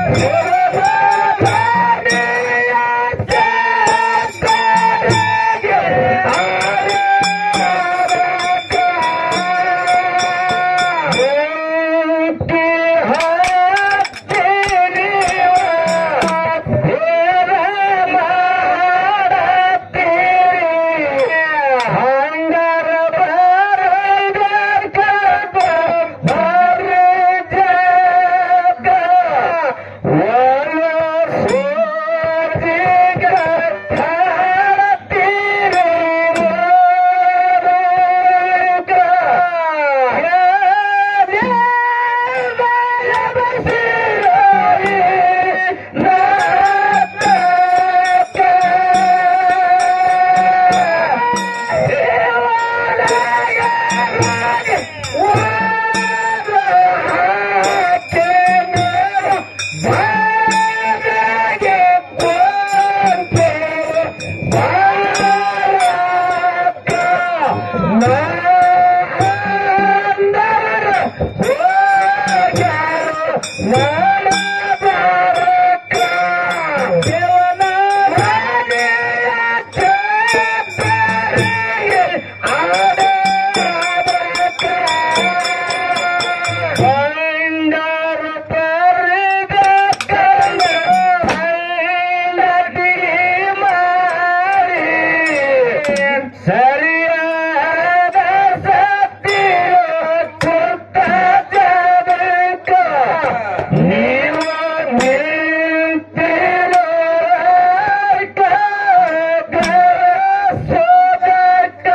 ಸರಿಯಾದ ಸತ್ಯ ಕೊಟ್ಟ ಜಗಕ್ಕ ನೀವು ನಿಂತಿರೋ ಸೋದಕ್ಕ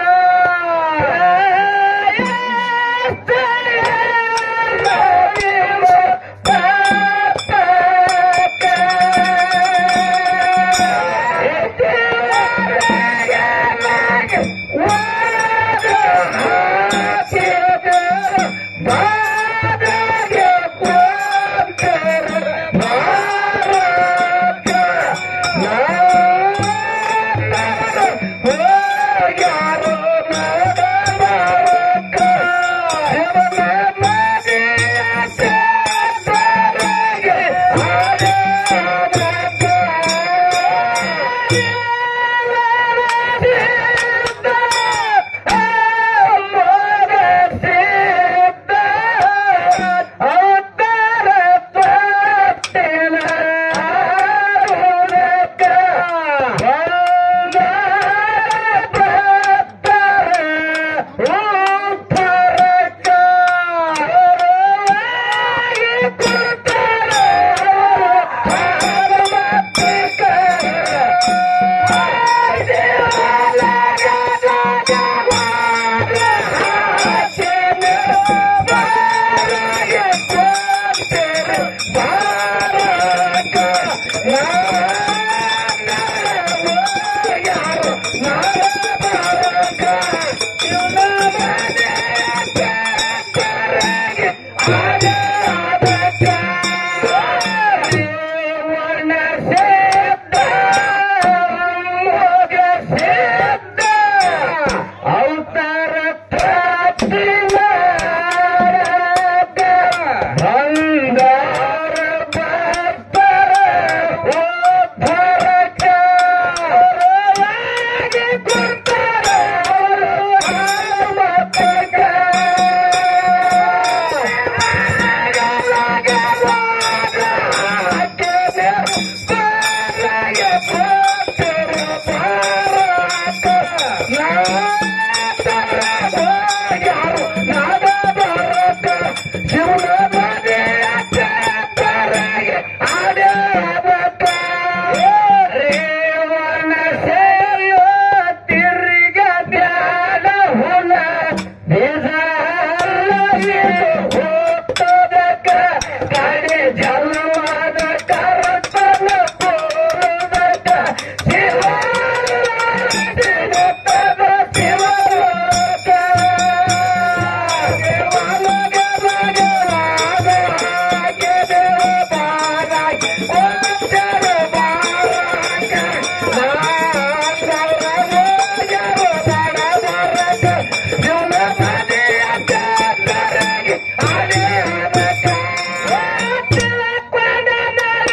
Yeah.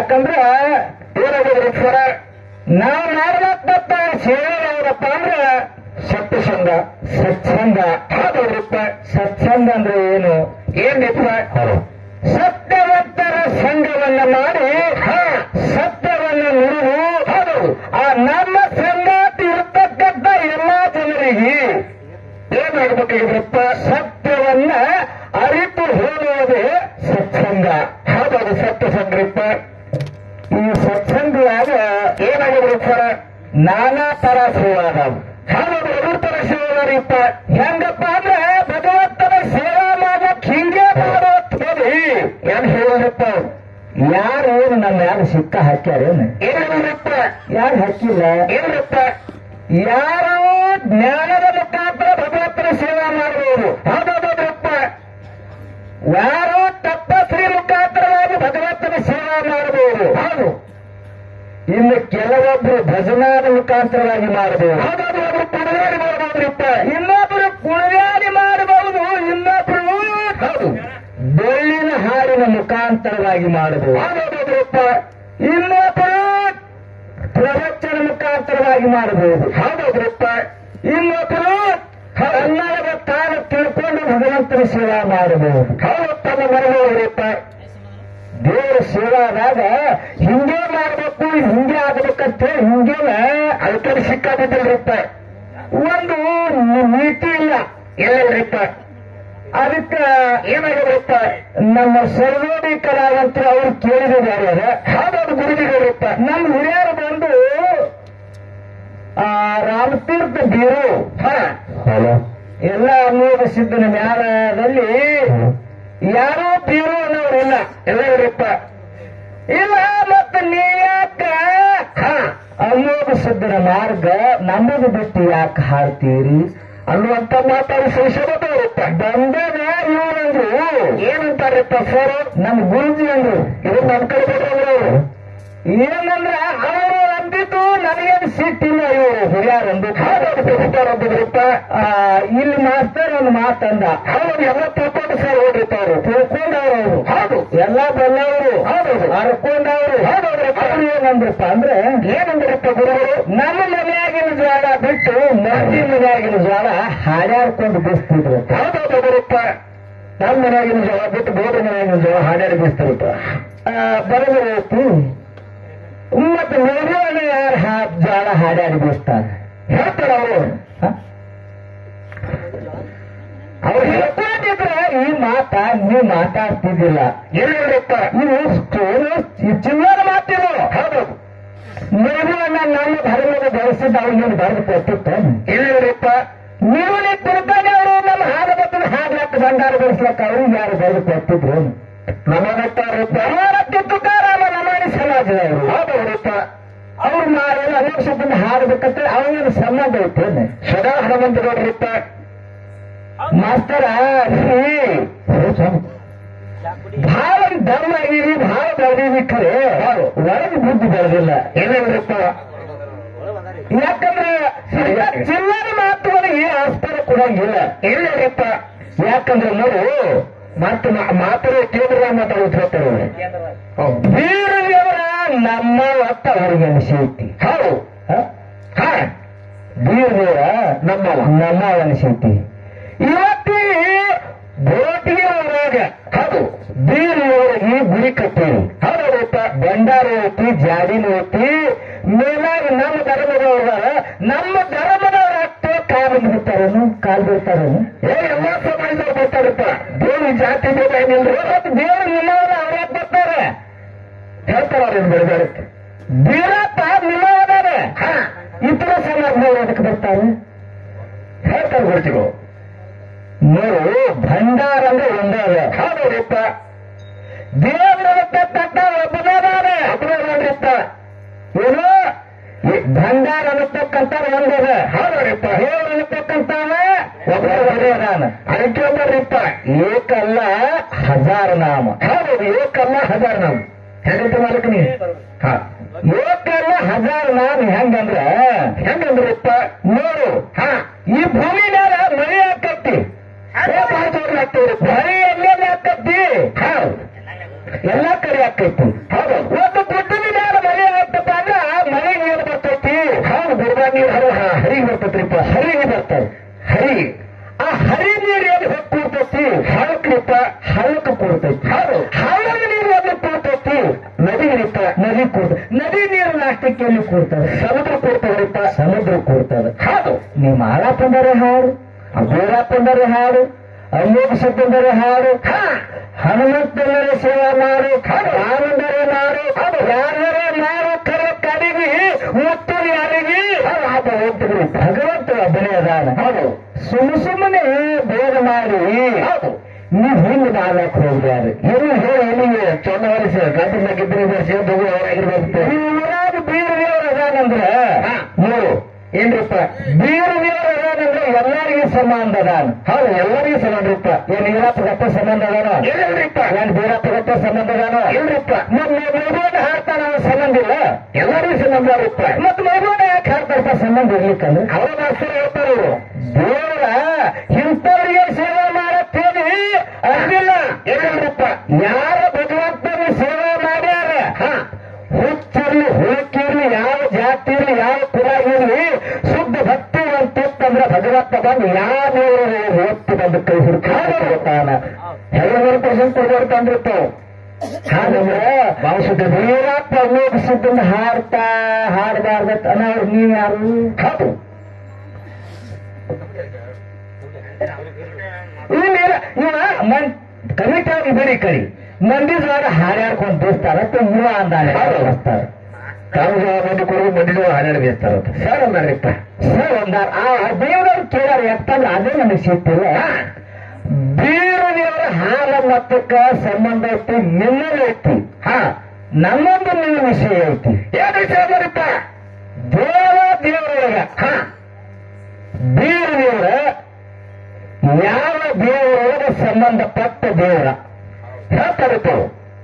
ಯಾಕಂದ್ರ ಏನಾಗಿದ್ರಿ ಸರ ನಾವು ಮಾಡ್ಬೇಕಪ್ಪ ಸೇವೆ ಯಾವ್ದಪ್ಪ ಅಂದ್ರ ಸತ್ಯಸಂಗ ಸತ್ಸಂಗ ಹೌದೌದ್ರಪ್ಪ ಸತ್ಸಂಗ ಅಂದ್ರೆ ಏನು ಏನಿಪ್ಪ ಸತ್ಯವಂತರ ಸಂಘವನ್ನ ಮಾಡಿ ಸತ್ಯವನ್ನ ನುಡಿದು ಹೌದು ಆ ನಮ್ಮ ಸಂಗಾತಿ ಇರ್ತಕ್ಕಂಥ ಎಲ್ಲಾ ಜನರಿಗೆ ಏನಾಗಬೇಕಾಗಿದ್ರಪ್ಪ ಸತ್ಯವನ್ನ ಅರಿತು ಹೇಳುವುದೇ ಸತ್ಸಂಗ ಹೌದದು ಸತ್ಯ ಸಂಗ್ರಪ್ಪ ಈ ಸತ್ಸಂಗದಾಗ ಏನಾಗಿದ್ರು ಸರ ನಾನಾ ತರ ಸೇವಾ ಅದಾವ ಹೌದು ಎದುರು ತರ ಸೇವಾರಿಪ್ಪ ಹೆಂಗಪ್ಪ ಅಂದ್ರೆ ಭಗವಂತನ ಸೇವಾ ಮಾಡಕ್ ಹಿಂಗೆ ಮಾಡೋತ್ ಹೇಳಿ ಏನ್ ಹೇಳಿದ್ರಪ್ಪ ಯಾರು ಏನು ನಮ್ಮ ಯಾರು ಸಿಕ್ಕ ಹಾಕ್ಯಾರೇನು ಏನಿಲ್ಲಪ್ಪ ಯಾರು ಹಾಕಿಲ್ಲ ಏನಪ್ಪ ಯಾರು ಜ್ಞಾನದ ಮುಖಾಂತರ ಭಗವಂತನ ಸೇವಾ ಮಾಡಬಹುದು ಹೌದೌದಪ್ಪ ಯಾರು ತಪಸ್ವಿ ಮುಖಾಂತರವಾಗಿ ಭಗವಂತನ ಸೇವಾ ಮಾಡಬಹುದು ಹೌದು ಇನ್ನು ಕೆಲವೊಬ್ರು ಭಜನಾದ ಮುಖಾಂತರವಾಗಿ ಮಾಡಬಹುದು ಹಾಗಾದ್ರೆ ಒಬ್ರು ಕುಣಗಾಡಿ ಮಾಡಬಹುದ್ರಿಪ್ಪ ಇನ್ನೊಬ್ರು ಕುಣಗಾಡಿ ಮಾಡಬಹುದು ಇನ್ನೊಬ್ರು ಹೌದು ಬೆಳ್ಳಿನ ಹಾಡಿನ ಮುಖಾಂತರವಾಗಿ ಮಾಡಬಹುದು ಹಾಗಾದ್ರಪ್ಪ ಇನ್ನೊಬ್ಬರು ಪ್ರವಚನ ಮುಖಾಂತರವಾಗಿ ಮಾಡಬಹುದು ಹೌದೌದ್ರಪ್ಪ ಇನ್ನೊಬ್ಬರು ಕನ್ನಡದ ತಾನು ತಿಳ್ಕೊಂಡು ಭಗವಂತನ ಸೇವಾ ಮಾಡಬಹುದು ಹೌದು ತಮ್ಮ ಮರಗಳಪ್ಪ ದೇವರ ಸೇವಾದಾಗ ಹಿಂಗೆ ಮಾಡ್ಬೇಕು ಹಿಂಗೆ ಆಗ್ಬೇಕಂತ ಹೇಳಿ ಹಿಂಗೇನ ಅದಕ್ಕೆ ಸಿಕ್ಕಾಬಿದ್ದಲ್ರಿಪ್ಪ ಒಂದು ನೀತಿ ಇಲ್ಲ ಎಲ್ಲರಿಪ್ಪ ಅದಕ್ಕ ಏನಾಗಿದ್ರಪ್ಪ ನಮ್ಮ ಸರ್ವೋಡಿ ಕಲಾವಂತರು ಅವ್ರು ಕೇಳಿದ್ದಾರೆ ಹಾಗಾದ ಗುರುಜಿಗಳಿಪ್ಪ ನಮ್ಮ ಹಿರಿಯರು ಬಂದು ಆ ರಾಮತೀರ್ಥ ಬೀರು ಎಲ್ಲ ಅಮೋಘ ಸಿದ್ಧನ ಮ್ಯಾಲದಲ್ಲಿ ಯಾರೋ ಬೀರು ಅನ್ನೋರಿಲ್ಲ ಎಲ್ಲರಿಪ್ಪ ಇಲ್ಲ ಮತ್ತೆ ನೀ ಯಾಕ ಅಮೋಘ ಸಿದ್ಧನ ಮಾರ್ಗ ನಮ್ಮದು ಬಿಟ್ಟು ಯಾಕೆ ಹಾಡ್ತೀರಿ ಅನ್ನುವಂತ ಮಾತಾಡಿ ಸಂಶೋಧಕ ಬಂದಾಗ ಇವರಂದ್ರು ಏನಂತಾರಪ್ಪ ಸರ್ ನಮ್ಮ ಗುರುಜಿ ಅಂದ್ರು ಇದು ನಮ್ಮ ಕಡೆ ಬಂದ್ರು ಅವರು ಏನಂದ್ರ ಅವರು ಅಂದಿದ್ದು ನನಗೇನು ಸಿಟ್ಟಿಲ್ಲ ಇವರು ಹಿರಿಯರಂದು ಅಂದಿದ್ರಪ್ಪ ಇಲ್ಲಿ ಮಾಸ್ತರ್ ಒಂದು ಮಾತಂದ ಹೌದು ಎಲ್ಲ ತಿಳ್ಕೊಂಡು ಸರ್ ಹೋಗಿರ್ತಾರೆ ತಿಳ್ಕೊಂಡವ್ರು ಅವರು ಹೌದು ಎಲ್ಲ ಬಲ್ಲವರು ಹೌದು ಅರ್ಕೊಂಡವ್ರು ಹೌದು ಅವ್ರು ಏನಂದ್ರಪ್ಪ ಅಂದ್ರೆ ಏನಂದ್ರಪ್ಪ ಗುರುಗಳು ನಮ್ಮ ಮನೆಯಾಗಿನ ಜ್ವಾಳ ಬಿಟ್ಟು ಮಂದಿ ಮನೆಯಾಗಿನ ಜ್ವಾಳ ಹಾಡ್ಯಾಡ್ಕೊಂಡು ಬಿಸ್ತಿದ್ರು ಹೌದೌದು ಗುರುಪ್ಪ ನಮ್ಮ ಮನೆಯಾಗಿನ ಜ್ವಾಳ ಬಿಟ್ಟು ಬೇರೆ ಮನೆಯಾಗಿನ ಜ್ವಾಳ ಹಾಡ್ಯಾಡಿ ಬಿಸ್ತಿರುತ್ತ ಬರಬೇಕು ಮತ್ತೆ ನಿರ್ಮಾಣ ಯಾರು ಹಾ ಜ್ವಾಳ ಹಾಡ್ಯಾಡಿ ಬಿಸ್ತಾರೆ ಹೇಳ್ತಾರ ಅವರು ಅವ್ರು ಹೇಳ್ಕೊಂಡಿದ್ರೆ ಈ ಮಾತ ನೀವು ಮಾತಾಡ್ತಿದ್ದಿಲ್ಲ ಎಲ್ಲಿರಪ್ಪ ನೀವು ಚಿಲ್ಲರ ಮಾತಿದ್ರು ಹೌದು ನಿರ್ಮಾಣ ನಮ್ಮ ಧರ್ಮದ ಬೆಳೆಸಿದ್ದ ಅವ್ರಿಗೆ ಬರೆದು ಕೊಟ್ಟಿತ್ತು ಎಲ್ಲಿರಪ್ಪ ನೀವು ನೀವು ತಿಳ್ಕೊಂಡೆ ಅವರು ನಮ್ಮ ಹಾಡು ಬರ್ತದೆ ಹಾಡ್ಲಕ್ಕ ಭಂಡಾರ ಬೆಳೆಸ್ಲಕ್ಕ ಅವ್ರಿಗೆ ಯಾರು ಬರೆದು ಕೊಟ್ಟಿದ್ರು ನಮಗತ್ತಾರಪ್ಪ ತುಕಾರಾಮ ನಮಾನಿ ಸಮಾಜದವರು ಹೌದವ್ರಪ್ಪ ಅವ್ರು ಮಾರೆಲ್ಲ ಅನೇಕ ಶಬ್ದ ಹಾಡಬೇಕಂತ ಅವನಿಗೆ ಸಂಬಂಧ ಐತೆ ಸದಾ ಹನುಮಂತಗೌಡ್ರಪ್ಪ ಮಾಸ್ತರ ಭಾಳ ದಮ್ಮ ಆಗಿರಿ ಭಾಳ ಬೆಳೆದಿವಿ ಖರೆ ಒಳಗೆ ಬುದ್ಧಿ ಬೆಳೆದಿಲ್ಲ ಏನೇನ್ರಪ್ಪ ಯಾಕಂದ್ರೆ ಚಿಲ್ಲರೆ ಮಾತುಗಳಿಗೆ ಆಸ್ಪದ ಕೊಡಂಗಿಲ್ಲ ಎಲ್ಲರಪ್ಪ ಯಾಕಂದ್ರೆ ನೋಡು ಮತ್ತೆ ಮಾತಾಡೋ ಕೇಂದ್ರ ಮಾತಾಡೋದು ಹೇಳ್ತಾರೆ ಬೀರದೇವರ ನಮ್ಮ ಒತ್ತ ಅವ್ರಿಗೆ ಅನಿಸೈತಿ ಹೌದು ಹಾ ಬೀರದೇವರ ನಮ್ಮವ ನಮ್ಮ ಅನಿಸೈತಿ ಇವತ್ತಿ ಬೋಟಿಗೆ ಊರಾಗ ಹೌದು ಬೀರದೇವರಿಗೆ ಗುಡಿ ಕಟ್ಟೀರಿ ಹೌದಪ್ಪ ಭಂಡಾರ ಐತಿ ಜಾಡಿನೂ ಐತಿ ಮೇಲಾಗ ನಮ್ಮ ಧರ್ಮದವ್ರ ನಮ್ಮ ಧರ್ಮದವ್ರ ಅಷ್ಟೇ ಕಾಲು ಬಿಡ್ತಾರೇನು ಕಾಲು ಬಿಡ್ತಾರೇನು ಏ ಎಲ್ಲ ಸಮಾಜದವ್ರು ಬರ್ತಾರಪ್ಪ ದೇವ್ರ ಜಾತಿ ಬೇಡ ಏನಿಲ್ರಿ ಮತ್ತೆ ದೇವ್ರ ನಿಮ್ಮವ್ರ ಅವ್ರ್ಯಾಕ್ ಬರ್ತಾರೆ ಹೇಳ್ತಾರ ಅವ್ರೇನು ಬೆಳೆದಾರೆ ಬೀರಪ್ಪ ನಿಮ್ಮವದಾರೆ ಇತರ ಸಮಾಜದವ್ರು ಅದಕ್ಕೆ ಬರ್ತಾರೆ ಹೇಳ್ತಾರೆ ಗುರುತಿಗಳು ನೋಡು ಭಂಡಾರ ಅಂದ್ರೆ ಒಂದೇ ಅದ ಹೌದಪ್ಪ ದೇವರತಕ್ಕಂಥ ಒಬ್ಬನಾದಾರೆ ಒಬ್ಬನಾದ್ರಿಪ್ಪ ಏನು ಈ ಭಂಡಾರ ಅನ್ನತಕ್ಕಂಥ ಒಂದದ ಹೌದಪ್ಪ ದೇವರು ಅನ್ನತಕ್ಕಂಥವ ಒಬ್ಬರೇ ಅದಾನ ಅದಕ್ಕೆ ಒಬ್ಬರಿಪ್ಪ ಏಕಲ್ಲ ಹಜಾರ ನಾಮ ಹೌದು ಏಕಲ್ಲ ಹಜಾರ ನಾಮ ಹೆಂಗಂತ ಮಾಲಕ ನೀ ಹಾ ಏಕಲ್ಲ ಹಜಾರ ನಾಮ ಹೆಂಗಂದ್ರ ಹೆಂಗಂದ್ರಪ್ಪ ನೋಡು ಹಾ ಈ ಭೂಮಿ ಮೇಲೆ ಮಳೆ ಹಾಕತ್ತಿ ಮಳೆ ಎಲ್ಲೆಲ್ಲಿ ಹಾಕತ್ತಿ ಹೌದು ಎಲ್ಲಾ ಕಡೆ ಹಾಕೈತಿ ಹೌದು ಒಂದು ಗುಡ್ಡ ನದಿ ನೀರು ನಾಷ್ಟಕ್ಕೆ ಎಲ್ಲಿ ಕೂರ್ತದೆ ಸಮುದ್ರ ಕೂರ್ತದಪ್ಪ ಸಮುದ್ರ ಕೂರ್ತದೆ ಹೌದು ನೀವು ಮಾಳಪ್ಪಂದರೆ ಹಾಡು ಬೀರಪ್ಪಂದರೆ ಹಾಡು ಅಮೋಘ ಸಿದ್ಧಂದರೆ ಹಾಡು ಹನುಮಂತಂದರೆ ಸೇವಾ ಮಾಡು ರಾಮಂದರೆ ಮಾಡು ಯಾರೇ ಮಾಡು ಕರ ಕಡಿಗಿ ಮುತ್ತು ಯಾರಿಗೆ ಭಗವಂತ ಒಬ್ಬನೇ ಅದಾನ ಹೌದು ಸುಮ್ಮ ಸುಮ್ಮನೆ ಭೇದ ಮಾಡಿ ಹೌದು ನೀವು ಹಿಂದೆ ಮಾಡ್ಲಕ್ ಹೋಗ್ಬ್ಯಾರಿ ಏನು ಹೇಳಿ ಎಲ್ಲಿಗೆ ಚೊನ್ನವರಿಸಿ ಗಂಟು ನಗಿದ್ರೆ ಬರ್ಸಿ ಬಗು ಅವರಾಗಿರ್ಬೇಕು ಊರಾಗ ಬೀರ ದೇವರ ಅದಾನಂದ್ರೆ ಮೂರು ಏನ್ರಿಪ್ಪ ಬೀರ ದೇವರ ಅದಾನಂದ್ರೆ ಎಲ್ಲರಿಗೂ ಸಂಬಂಧ ಅದಾನ ಹೌದು ಎಲ್ಲರಿಗೂ ಸಂಬಂಧ ರೀಪ್ಪ ಏನ್ ಈರಪ್ಪ ಗಟ್ಟ ಸಂಬಂಧ ಅದಾನ ಇಲ್ರಿಪ್ಪ ಏನ್ ಬೀರಪ್ಪ ಗಟ್ಟ ಸಂಬಂಧ ಅದಾನ ಇಲ್ರಿಪ್ಪ ಮತ್ತೆ ಮೈಗೋಡ ಹಾಡ್ತಾನ ಅವ್ನ ಸಂಬಂಧ ಇಲ್ಲ ಎಲ್ಲರಿಗೂ ಸಂಬಂಧ ಇರುತ್ತ ಮತ್ತೆ ಮೈಗೋಡ ಯಾಕೆ ಹಾಡ್ತಾರಪ್ಪ ಸಂಬಂಧ ಇರ್ಲಿಕ್ಕಂದ್ರೆ ಅವರ ಮಾಸ್ತರ್ ಹೇಳ್ತಾರೆ ಇವರು ದೇವರ ಇಂಥವ್ರಿಗೆ ಸೇವೆ ಮಾಡತ್ತೇನೆ ಅಂದಿಲ್ಲ ಏನಂದ್ರಪ್ಪ ಯಾರ ಭಗವಂತನ ಸೇವೆ ಮಾಡ್ಯಾರ ಹುಚ್ಚಿರ್ಲಿ ಹುಳಕ್ಕಿರ್ಲಿ ಯಾವ ಜಾತಿ ಇರ್ಲಿ ಯಾವ ಕುಲ ಇರ್ಲಿ ಶುದ್ಧ ಭಕ್ತಿ ಅಂತಂದ್ರೆ ಭಗವಂತ ಬಂದು ಯಾವ ಹೊತ್ತು ಬಂದು ಕೈ ಹುಡುಕಾನ ಹೆಂಗ್ ಪರ್ಸೆಂಟ್ ಕೊಡ್ಬಾರ್ದಂದ್ರಿತ್ತು ಹಾಗಂದ್ರೆ ಭಾವಿಸಿದ ವೀರಪ್ಪ ಅಮೋಘಿಸಿದ್ದನ್ನು ಹಾಡ್ತಾ ಹಾಡಬಾರ್ದತ್ ಅನ್ನೋರು ನೀವು ಯಾರು ಹೌದು ಇಲ್ಲ ಇವ ಮನ್ ಕಮಿಟಾಗಿ ಬಿಡಿ ಕಡಿ ಮಂದಿ ಜ್ವಾರ ಹಾಡ್ಯಾಡ್ಕೊಂಡು ಬೀಸ್ತಾರ ಇವ ಅಂದಾನೆ ಬರ್ತಾರೆ ಕಾಂಗ್ರೆಸ್ ಮಂದಿ ಕೊಡೋದು ಮಂದಿ ಜ್ವಾರ ಹಾಡ್ಯಾಡ್ ಬೀಸ್ತಾರ ಸರ್ ಅಂದಾರಿಪ್ಪ ಸರ್ ಅಂದಾರ ಆ ದೇವರವ್ರು ಕೇಳಾರ ಯಾಕಂದ್ರೆ ಅದೇ ನನಗೆ ಸಿಟ್ಟಿಲ್ಲ ಬೀರ ದೇವರ ಹಾಲ ಮತ್ತಕ್ಕ ಸಂಬಂಧ ಐತಿ ನಿನ್ನಲ್ಲಿ ಐತಿ ಹಾ ನಮ್ಮೊಂದು ನಿಮ್ಮ ವಿಷಯ ಐತಿ ಏನ್ ವಿಷಯ ಬರುತ್ತ ದೇವ ದೇವರೊಳಗ ಹಾ ಬೀರ ದೇವರ ಯಾವ ದೇವರೊಳಗೆ ಸಂಬಂಧಪಟ್ಟ ದೇವರ ಹೇಳ್ತಾರೆ ತಾವು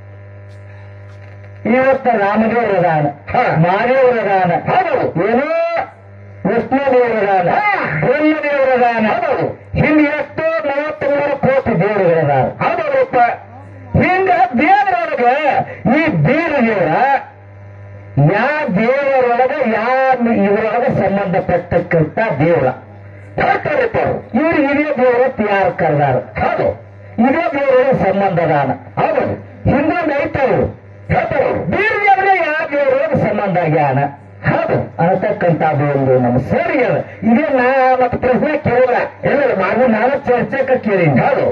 ಇವತ್ತ ರಾಮದೇವರದಾನ ಮಾದೇವರದಾನ ಹೌದು ಏನೋ ವಿಷ್ಣು ದೇವರದಾನ ಬ್ರಹ್ಮದೇವರದಾನ ಹೌದು ಹಿಂಗೆ ಎಷ್ಟೋ ನಲವತ್ಮೂರು ಕೋಟಿ ದೇವರುಗಳದಾನ ಹೌದಪ್ಪ ಹಿಂಗ ದೇವರೊಳಗೆ ಈ ಬೀರ ದೇವರ ಯಾವ ದೇವರೊಳಗೆ ಯಾವ ಇವರೊಳಗೆ ಸಂಬಂಧಪಟ್ಟಕ್ಕಂತ ದೇವರ ಹೇಳ್ತಾರೆ ಇವರು ಇದೇ ದೇವರ ಯಾರು ಕರೆದಾರ ಹೌದು ಇದೇ ದೇವರ ಸಂಬಂಧ ಅದಾನ ಹೌದು ಹಿಂದೊಂದು ಐತವರು ಹೇಳ್ತಾರೆ ಬೀರ ದೇವರ ಯಾವ ದೇವರೊಳಗೆ ಸಂಬಂಧ ಆಗ್ಯಾನ ಹೌದು ಅನ್ನತಕ್ಕಂಥದ್ದು ಒಂದು ನಮ್ಮ ಸರಿ ಅದ ಇದೇ ನಾ ಮತ್ತೆ ಪ್ರಶ್ನೆ ಕೇಳಿಲ್ಲ ಎಲ್ಲ ನಾನು ನಾನು ಚರ್ಚೆಕ ಕೇಳೀನಿ ಹೌದು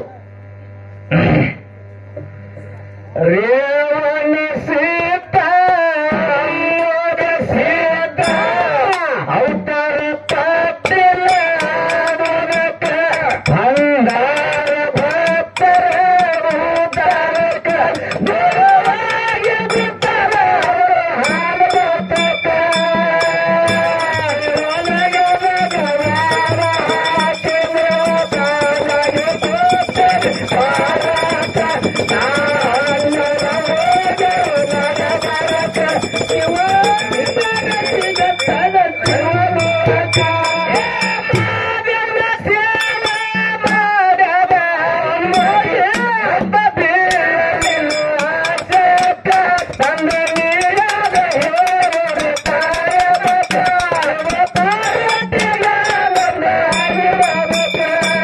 ರೇವಣ ಸೀತಾ ರೇವಣ ಸೀತಾ ಅವತಾರ ಪಾಟಿಲ ಆಡುವುದಕ್ಕ ಭಂಡಾರ ಭಕ್ತರ ಉದ್ಧಾರಕ್ಕ ದೂರವಾಗಿ ಬಿಟ್ಟರ ಹಾಲುತ್ತಕ್ಕ. ಒಳಗೆ ಭಗವಾನ ಹಾಕಿದ ತಾನಾಗಿ ಕೂತರೆ ಭಾರತ ನಾನ್ನರ ಹೋಗು ನಗಬರಕ ಶಿವ ಜಗತ್ತಿನ ತನ ತಿರುಗುವಕ. ಮಾದರ ಸೇವೆ ಮಾಡದ ಅಮ್ಮಗೆ ಹಬ್ಬ ಬೀಳಲಿಲ್ಲ ಆಸೆಕ. ತಂದ ನೀರಾದ ಹೇಳಿ ತಾಯಬಕ. ತಾಯತಿಗ ಬಂದಾಗಿರಬೇಕ.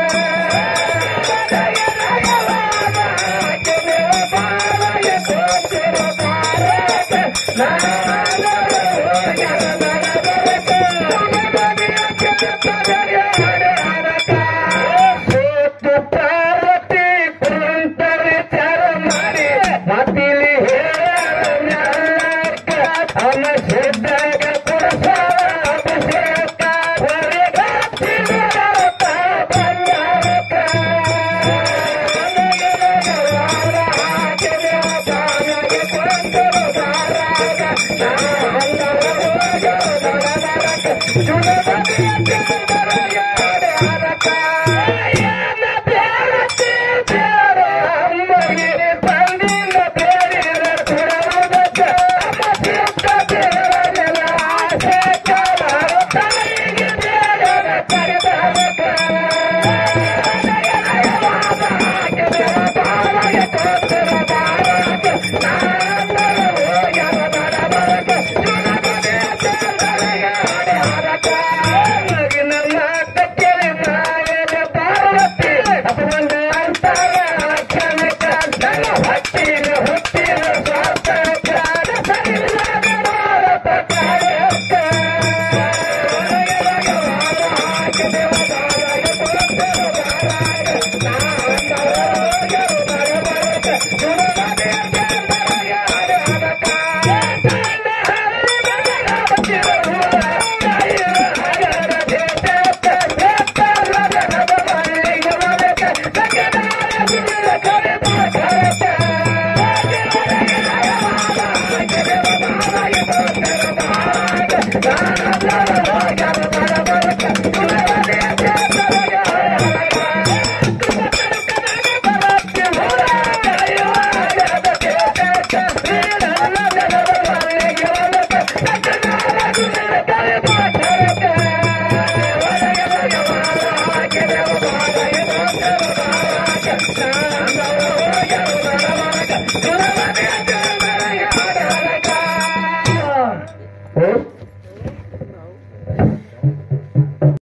ಸೋತು ಪಾರ್ವತಿ ಕುಂತರಿ ಚರ ಮಾಡಿ ಮತಿಲಿ ಹೇಳ ಅಮ್ಮ